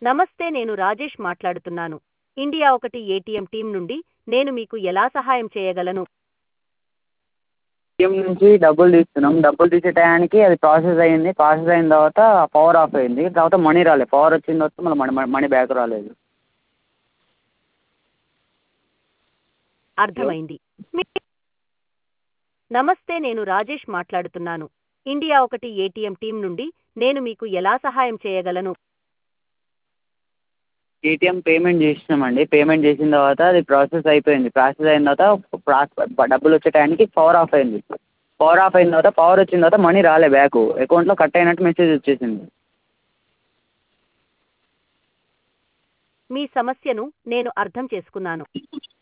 నమస్తే నేను రాజేష్ మాట్లాడుతున్నాను ఇండియా ఒకటి ఏటీఎం టీం నుండి నేను మీకు ఎలా సహాయం చేయగలను ఏటీఎం నుంచి డబ్బులు తీస్తున్నాం డబ్బులు తీసే టయానికి అది ప్రాసెస్ అయ్యింది ప్రాసెస్ అయిన తర్వాత పవర్ ఆఫ్ అయింది తర్వాత మనీ రాలేదు పవర్ వచ్చిన తర్వాత మళ్ళీ మనీ మనీ బ్యాక్ రాలేదు అర్థమైంది మీ- నమస్తే నేను రాజేష్ మాట్లాడుతున్నాను ఇండియా ఒకటి ఏటీఎం టీం నుండి నేను మీకు ఎలా సహాయం చేయగలను ఏటీఎం పేమెంట్ చేసినామండి పేమెంట్ చేసిన తర్వాత అది ప్రాసెస్ అయిపోయింది ప్రాసెస్ అయిన తర్వాత ప్రా- డబ్బులు వచ్చే టయానికి పవర్ ఆఫ్ అయింది పవర్ ఆఫ్ అయిన తర్వాత పవర్ వచ్చిన తర్వాత మనీ రాలే బ్యాక్ అకౌంట్లో కట్ అయినట్టు మెసేజ్ వచ్చేసింది మీ సమస్యను నేను అర్థం చేసుకున్నాను